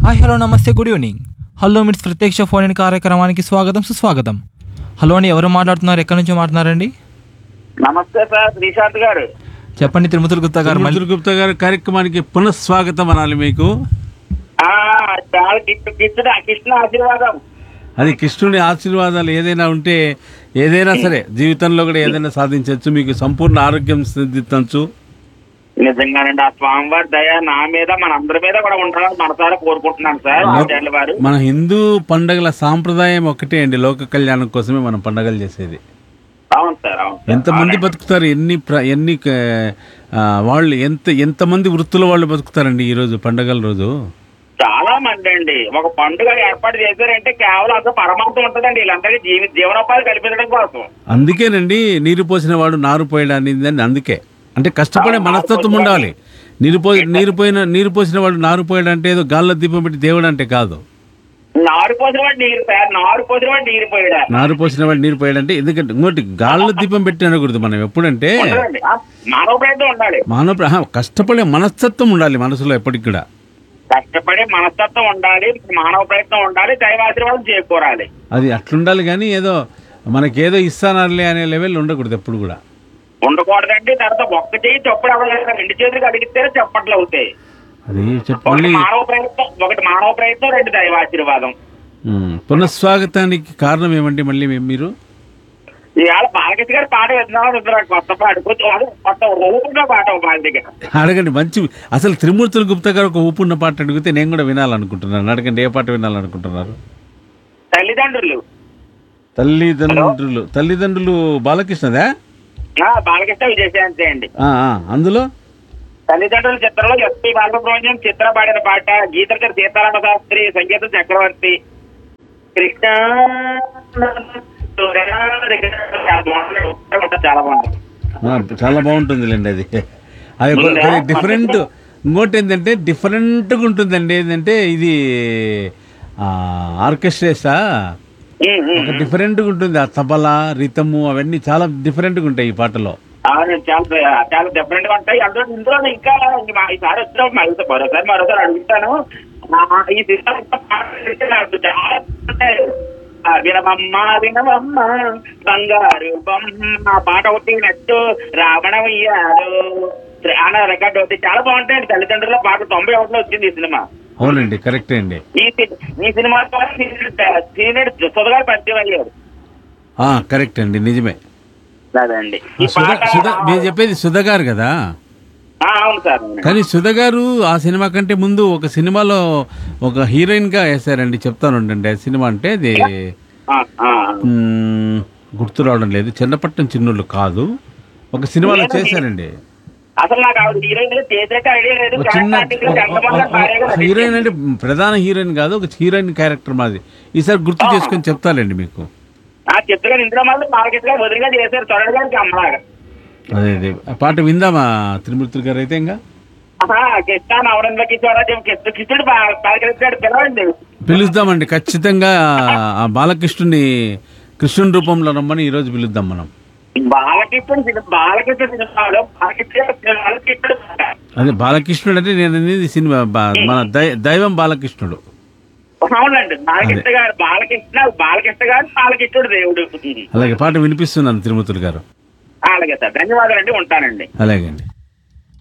Hi hello namaste good evening hello మిట్స్ ప్రత్యక్ష phone in కార్యక్రమానికి స్వాగతం సుస్వాగతం హలో అండి ఎవరు మాట్లాడుతున్నారు ఎక్కడి నుంచి మాట్లాడుతున్నారండి నమస్తే సార్ శ్రీశాంత్ గారు చెప్పండి తిరుమతుల గుప్తా గారు మళ్ళీ తిరుమల గుప్తా గారి కార్యక్రమానికి పునఃస్వాగతం అనాలి మీకు ఆ చాలా కిష్ట కిష్ట కృష్ణ ఆశీర్వాదం అది కృష్ణుని ఆశీర్వాదాలు ఏదైనా ఉంటే ఏదైనా సరే జీవితంలో కూడా ఏదైనా సాధించవచ్చు మీకు సంపూర్ణ ఆరోగ్యం సిద్ధించవచ్చు నిజంగానండి ఆ స్వామివారి దయ నా మీద మన అందరి మీద కూడా ఉండాలని మనసారా కోరుకుంటున్నాను సార్ ఆచార్యుల వారు మన హిందూ పండగల సాంప్రదాయం ఒకటే అండి లోక కళ్యాణం కోసమే మనం పండగలు చేసేది అవును సార్ అవును సార్. ఎంతమంది బతుకుతారు ఎన్ని ప్ర- ఎన్ని ఆ, వాళ్ళు ఎంత ఎంతమంది వృత్తుల వాళ్ళు బతుకుతారండి ఈ రోజు పండగల రోజు చాలా మంది అండి ఒక పండుగ ఏర్పాటు చేశారంటే కేవలం అసలు పరమార్థం ఉంటుందండి వీళ్ళందరికీ జీవి జీవనోపాధి కల్పించడం కోసం అందుకేనండి నీరు పోసిన వాడు నారు పోయడానికి అని అందుకే అంటే కష్టపడే మనస్తత్వం ఉండాలి నీరు పో నీరు పోయిన నీరు పోసిన వాడు నారు పోయడం అంటే ఏదో గాల్లో దీపం పెట్టి దేవుడు అంటే కాదు నారు పోసిన వాడు నీరు సార్ నారు పోసిన వాడు నీరు పోయడా నారు పోసిన వాడు నీరు పోయడం అంటే ఎందుకంటే ఇంకోటి గాల్లో దీపం పెట్టి అనకూడదు మనం ఎప్పుడంటే ఉండాలండి. ఆ, మానవ ప్రయత్నం ఉండాలి మానవ ప్ర- ఆహా, కష్టపడే మనస్తత్వం ఉండాలి మనసులో ఎప్పటికి కూడా కష్టపడి మనస్తత్వం ఉండాలి మానవ ప్రయత్నం ఉండాలి దైవాశీర్వాదం చేకూరాలి అది అట్లుండాలి కానీ ఏదో మనకేదో ఇస్తానర్లే అనే లెవెల్ ఉండకూడదు ఎప్పుడు కూడా ఉండకూడదండి తర్వాత ఒక్క చేయి చప్పుడు అవ్వలేదు రెండు చేతులు అడిగితేనే చప్పట్లు అవుతాయి అది ఒకటి చెప్పండి మానవ ప్రయత్నం ఒకటి మానవ ప్రయత్నం రెండు దైవాశీర్వాదం ఉమ్, పునఃస్వాగతానికి కారణం ఏమండి మళ్ళీ మీ- మీరు ఇవాళ బాలకృష్ణ గారి పాట విన్నాను కొత్త పాట కొంచెం అదే కొత్త ఊపుగా పాట ఒక పాట దగ్గర అడగండి మంచి అసలు త్రిమూర్తుల గుప్తా గారు ఒక ఊపున్న పాట అడిగితే నేను కూడా వినాలనుకుంటున్నాను అడగండి ఏ పాట వినాలనుకుంటున్నారు తల్లిదండ్రులు తల్లిదండ్రులు తల్లిదండ్రులు బాలకృష్ణదా ఆ, బాలకృష్ణ విజయశాంతి అండి ఆ, ఆ, అందులో తల్లిదండ్రుల చిత్రంలో ఎస్పి బాలసుబ్రహ్మణ్యం చిత్ర పాడిన పాట గీతకర్ సీతారామ శాస్త్రి సంగీతం చక్రవర్తి కృష్ణ చాలా బాగుంది ఆ, చాలా బాగుంటుందిలేండి అది అది డిఫరెంట్ ఇంకోటి ఏంటంటే డిఫరెంట్గా ఉంటుందండి ఏంటంటే ఇది ఆర్కెస్ట్రేసా ఉమ్, ఉమ్, ఒక డిఫరెంట్గా ఉంటుంది ఆ తబలా రితము అవన్నీ చాలా డిఫరెంట్గా ఉంటాయి ఈ పాటలో అవును చాలా చాలా డిఫరెంట్ గా ఉంటాయి అందులో ఇందులో ఇంకా మా- ఈసారి వచ్చినప్పుడు మళ్ళీ మరోసారి మరోసారి అడుగుతాను ఆ, ఈ సినిమా ఇంకా పాటలు వింటే నాకు చాలా ఉంటాయి. ఆ, వినమమ్మ వినమమ్మ బంగారు బొమ్మ ఆ పాట ఒకటి నట్టు రావణం అయ్యాడు అన్న రికార్డు ఒకటి చాలా బాగుంటాయండి తల్లిదండ్రుల పాట తొంభై ఒకటిలో వచ్చింది ఈ సినిమా అవునండి కరెక్టే అండి ఈ సి- ఈ సినిమా ద్వారా సీనియర్ సుధగారు పరిచయం అయ్యారు ఆ, కరెక్ట్ అండి నిజమే అదండి ఈ సుధ పాట సుధ మీరు చెప్పేది సుధ గారు కదా ఆ, అవును సార్ అవును. కానీ సుధ గారు ఆ సినిమా కంటే ముందు ఒక సినిమాలో ఒక హీరోయిన్ గా వేశారండి చెప్తానుండండి ఆ సినిమా అంటే అది ఆ, ఆ. మ్మ్, గుర్తు రావడం లేదు చిన్నపట్నం చిన్నుళ్ళు కాదు ఒక సినిమాలో చేశారండి అసలు నాకు ఆవిడ హీరోయిన్ చేసేట ఐడియా లేదు ఒక చిన్న కానీ నాకు ఎంతమంది భార్యగా ఒక హీరోయిన్ అంటే ప్రధాన హీరోయిన్ కాదు ఒక హీరోయిన్ క్యారెక్టర్ మాది ఈసారి గుర్తు చేసుకొని చెప్తానండి మీకు ఆ చిత్రగా ఇందులో మాత్రం బాలకృష్ణ గారు వదిలిగా చేశారు చొరణ గారికి అమ్మలాగా అదే అదే ఆ పాట విందామా త్రిమూర్తులు గారు అయితే ఇంకా ఆహా, కృష్ణ నవరంలోకి చూడ కృష్ణ కృష్ణుడు బా- బాలకృష్ణ గారు పిలవండి పిలుద్దామండి ఖచ్చితంగా ఆ బాలకృష్ణుని కృష్ణుని రూపంలో రమ్మని ఈ రోజు పిలుద్దాం మనం బాలకృష్ణ సినిమా బాలకృష్ణ సినిమాలో బాలకృష్ణ సినిమాలో కృష్ణుడు పాట. అదే బాలకృష్ణుడు అంటే నేను అనేది సినిమా బా- మన దై- దైవం బాలకృష్ణుడు అవునండి బాలకృష్ణ గారు బాలకృష్ణ బాలకృష్ణ గారు బాలకృష్ణుడు దేవుడు అలాగే పాట వినిపిస్తున్నాను తిరుమతులు గారు అలాగే సార్ ధన్యవాదాలండి ఉంటానండి అలాగే అండి